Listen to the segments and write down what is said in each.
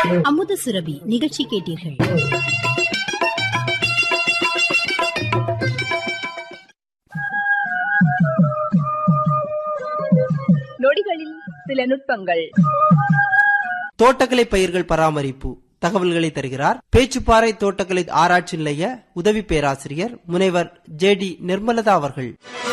அமுத சுரபி நிகழ்ச்சி கேட்டீர்கள் நொடிகளில் சில நுட்பங்கள் தோட்டக்கலை பயிர்கள் பராமரிப்பு தகவல்களை தருகிறார் பேச்சுப்பாறை தோட்டக்கலை ஆராய்ச்சி நிலைய உதவி பேராசிரியர் முனைவர் ஜே டி நிர்மலதா அவர்கள்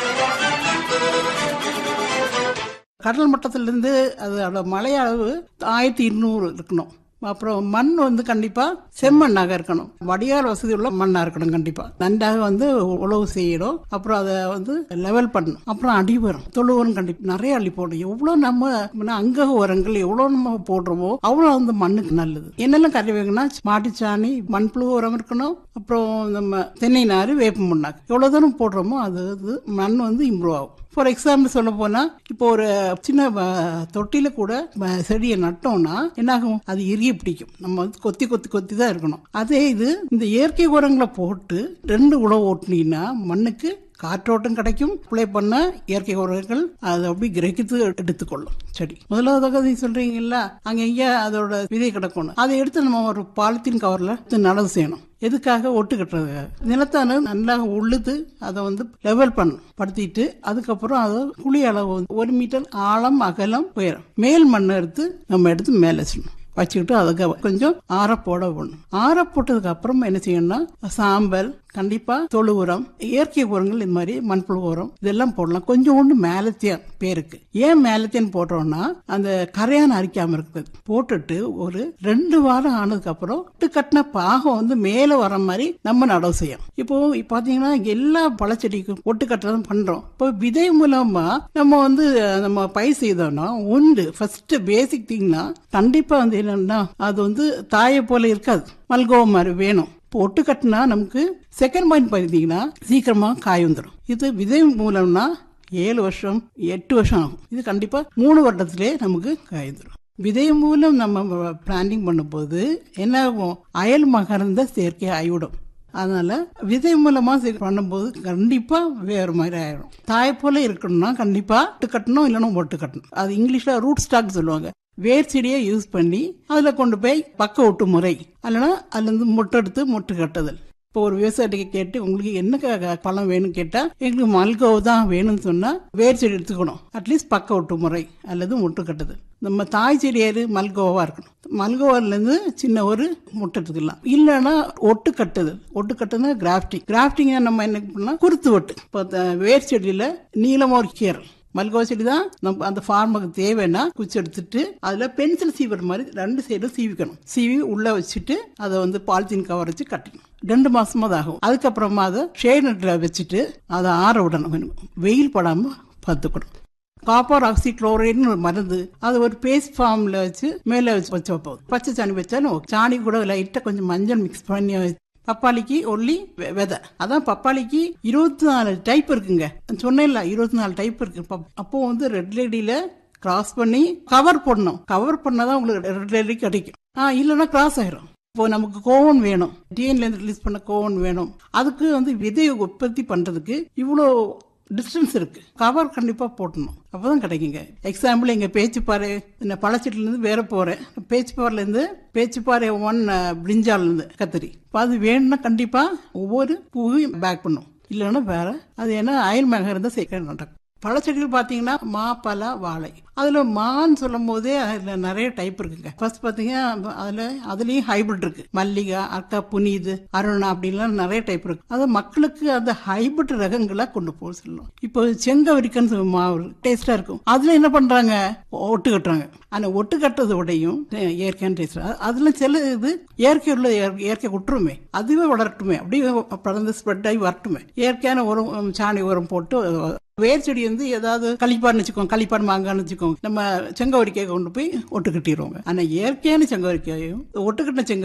கடல் மட்டத்திலிருந்து அதோட மழை அளவு ஆயிரத்தி இருநூறு இருக்கணும் அப்புறம் மண் வந்து கண்டிப்பா செம்மண்ணாக இருக்கணும் வடிகால் வசதி உள்ள மண்ணா இருக்கணும் கண்டிப்பா நன்றாக வந்து உழவு செய்யணும் அப்புறம் அதை வந்து லெவல் பண்ணணும் அப்புறம் அடி உரம் தொழு உரம் கண்டிப்பா நிறைய அள்ளி போடணும் எவ்வளவு நம்ம அங்க உரங்கள் எவ்வளவு நம்ம போடுறோமோ அவ்வளவு அந்த மண்ணுக்கு நல்லது என்னெல்லாம் கறி வைக்கணும்னா மாட்டுச்சாணி மண்புழு உரம் இருக்கணும் அப்புறம் நம்ம தென்னை நாறு வேப்ப முன்னாக்கு எவ்வளவு தூரம் போடுறோமோ அது அது மண் வந்து இம்ப்ரூவ் ஆகும் ஃபார் எக்ஸாம்பிள் சொல்ல போனா இப்போ ஒரு சின்ன வ- தொட்டில கூட வ- செடியை நட்டோம்னா என்னாகும் அது இறுகி பிடிக்கும் நம்ம வந்து கொத்தி கொத்தி கொத்தி தான் இருக்கணும் அதே இது இந்த இயற்கை உரங்களை போட்டு ரெண்டு உழவு ஓட்டுனீங்கன்னா மண்ணுக்கு காற்றோட்டம் கிடைக்கும் அப்ளை பண்ண இயற்கை உரங்கள் அதை அப்படி கிரகித்து எடுத்துக்கொள்ளும் செடி முதலாவதாக நீ சொல்றீங்கல்ல அங்க எங்க அதோட விதை கிடக்கணும் அதை எடுத்து நம்ம ஒரு பாலித்தீன் கவர்ல எடுத்து நடவு செய்யணும் எதுக்காக ஒட்டு கட்டுறதுக்காக நிலத்தான நல்லா உழுது அதை வந்து லெவல் பண்ணணும் படுத்திட்டு அதுக்கப்புறம் அதை குழி அளவு வந்து ஒரு மீட்டர் ஆழம் அகலம் உயரம் மேல் மண்ணை எடுத்து நம்ம எடுத்து மேலே வச்சிடணும் வச்சுக்கிட்டு அதுக்கு கொஞ்சம் ஆற போட விடணும் ஆற போட்டதுக்கு அப்புறம் என்ன செய்யணும்னா சாம்பல் கண்டிப்பா தொழு உரம் இயற்கை உரங்கள் இந்த மாதிரி மண்புழு உரம் இதெல்லாம் போடலாம் கொஞ்சோண்டு மேலத்தியான் பேருக்கு ஏன் மேலத்தியான் போடுறோம்னா அந்த கரையான் அரிக்காம இருக்குது போட்டுட்டு ஒரு ரெண்டு வாரம் ஆனதுக்கு அப்புறம் ஒட்டு கட்டின பாகம் வந்து மேல வர மாதிரி நம்ம நடவு செய்யணும் இப்போ பாத்தீங்கன்னா எல்லா பழச்செடிக்கும் ஒட்டு கட்டுறதும் பண்றோம் இப்போ விதை மூலமா நம்ம வந்து நம்ம பயிர் செய்தோம்னா ஒன்று ஃபர்ஸ்ட் பேசிக் திங்னா கண்டிப்பா வந்து என்னன்னா அது வந்து தாயை போல இருக்காது மல்கோவா மாதிரி வேணும் இப்போ ஒட்டு கட்டினா நமக்கு செகண்ட் பாயிண்ட் பார்த்தீங்கன்னா சீக்கிரமா காய் வந்துடும் இது விதை மூலம்னா ஏழு வருஷம் எட்டு வருஷம் ஆகும் இது கண்டிப்பா மூணு வருடத்திலே நமக்கு காய் வந்துடும் விதை மூலம் நம்ம பிளான்டிங் பண்ணும்போது என்ன ஆகும் அயல் மகர்ந்த செயற்கை ஆகிவிடும் அதனால விதை மூலமா சரி பண்ணும்போது கண்டிப்பா வேற மாதிரி ஆயிடும் தாய் போல இருக்கணும்னா கண்டிப்பா ஒட்டு கட்டணும் இல்லைன்னா ஒட்டு கட்டணும் அது இங்கிலீஷ்ல ரூட் ஸ்டாக் சொல்லுவாங்க வேர் செடியை யூஸ் பண்ணி அதுல கொண்டு போய் பக்க ஒட்டு முறை அல்லனா அதுல இருந்து மொட்டை எடுத்து மொட்டு கட்டுதல் இப்போ ஒரு விவசாயிக்கு கேட்டு உங்களுக்கு என்ன க- க- பழம் வேணும்னு கேட்டா எங்களுக்கு மல்கோவ் தான் வேணும்னு சொன்னா வேர் செடி எடுத்துக்கணும் அட்லீஸ்ட் பக்க ஒட்டு முறை அல்லது மொட்டு கட்டுதல் நம்ம தாய் செடி ஏறு மல்கோவா இருக்கணும் மல்கோவால இருந்து சின்ன ஒரு முட்டை எடுத்துக்கலாம் இல்லைன்னா ஒட்டு கட்டுதல் ஒட்டு கட்டுனா கிராஃப்டிங் கிராஃப்டிங் நம்ம என்ன பண்ணலாம் குருத்து ஒட்டு இப்போ த- வேர் செடியில நீளமா ஒரு கீரல் மல்கோவா செடி தான் நம்ம அந்த ஃபார்முக்கு தேவைன்னா குச்சி எடுத்துட்டு அதுல பென்சில் சீவுற மாதிரி ரெண்டு சைடும் சீவிக்கணும் சீவி உள்ள வச்சுட்டு அதை வந்து பாலித்தீன் கவர் வச்சு கட்டணும் ரெண்டு மாசமா தான் ஆகும் அதுக்கப்புறமா அதை ஷேட் நெட்ல வச்சுட்டு அதை ஆற விடணும் வெயில் படாம பார்த்துக்கணும் காப்பர் ஆக்சி குளோரைடுன்னு ஒரு மருந்து அது ஒரு பேஸ்ட் ஃபார்ம்ல வச்சு மேலே வச்சு வச்சு வைப்போம் பச்சை சாணி வச்சாலும் okay. சாணி கூட லைட்டா கொஞ்சம் மஞ்சள் மிக்ஸ் பண்ணி வச்சு பப்பாளிக்கு ஒல்லி வெ- விதை அதான் பப்பாளிக்கு இருபத்தி நாலு டைப் இருக்குங்க சொன்னேன்ல இருபத்தி நாலு டைப் இருக்கு பப்- அப்போ வந்து ரெட் லேடியில கிராஸ் பண்ணி கவர் பண்ணணும் கவர் பண்ணாதான் உங்களுக்கு ரெட் லேடி கிடைக்கும் ஆ இல்லைன்னா கிராஸ் ஆயிரும் இப்போ நமக்கு கோவன் வேணும் டிஎன்ல இருந்து ரிலீஸ் பண்ண கோவன் வேணும் அதுக்கு வந்து விதையை உற்பத்தி பண்றதுக்கு இவ்வளோ டிஸ்டன்ஸ் இருக்கு கவர் கண்டிப்பா போட்டணும் அப்பதான் கிடைக்குங்க எக்ஸாம்பிள் எங்க பேச்சுப்பாறை இந்த பழச்செட்டில இருந்து வேற போறேன் பேச்சுப்பாறையில இருந்து பேச்சுப்பாறை ஒன் பிரிஞ்சால இருந்து கத்திரி இப்ப அது வேணும்னா கண்டிப்பா ஒவ்வொரு பூவையும் பேக் பண்ணும் இல்லைன்னா வேற அது என்ன அயல் மேக இருந்தா சீக்கிரம் நடக்கும் பழச்செடிகள் பாத்தீங்கன்னா மா பலா வாழை அதுல மான்னு சொல்லும் போதே அதுல நிறைய டைப் இருக்குங்க ஃபர்ஸ்ட் பாத்தீங்கன்னா அதுல அதுலயும் ஹைபிரிட் இருக்கு மல்லிகா அக்கா புனிது அருணா அப்படின்லாம் நிறைய டைப் இருக்கு அது மக்களுக்கு அந்த ஹைபிரிட் ரகங்களை கொண்டு போக சொல்லணும் இப்போ செங்கவரிக்கன்னு மாவு டேஸ்டா இருக்கும் அதுல என்ன பண்றாங்க ஒட்டு கட்டுறாங்க ஆனா ஒட்டு கட்டுறதை விடையும் இயற்கையான டேஸ்ட் அதுல சில இது இயற்கை உள்ள இயற்கை- இயற்கை விட்டுருமே அதுவே வளரட்டுமே அப்படியே பறந்து ஸ்ப்ரெட் ஆகி வரட்டுமே இயற்கையான உரம் உம், சாணி உரம் போட்டு வேர் செடி வந்து ஏதாவது களிப்பான்னு வச்சுக்கோங்க களிப்பான் மாங்கான்னு வச்சுக்கோங்க நம்ம செங்கவரிக்காய் கொண்டு போய் ஒட்டு கட்டிடுவாங்க ஆனா இயற்கையான செங்கவரிக்காயும் ஒட்டு கட்டின செங்க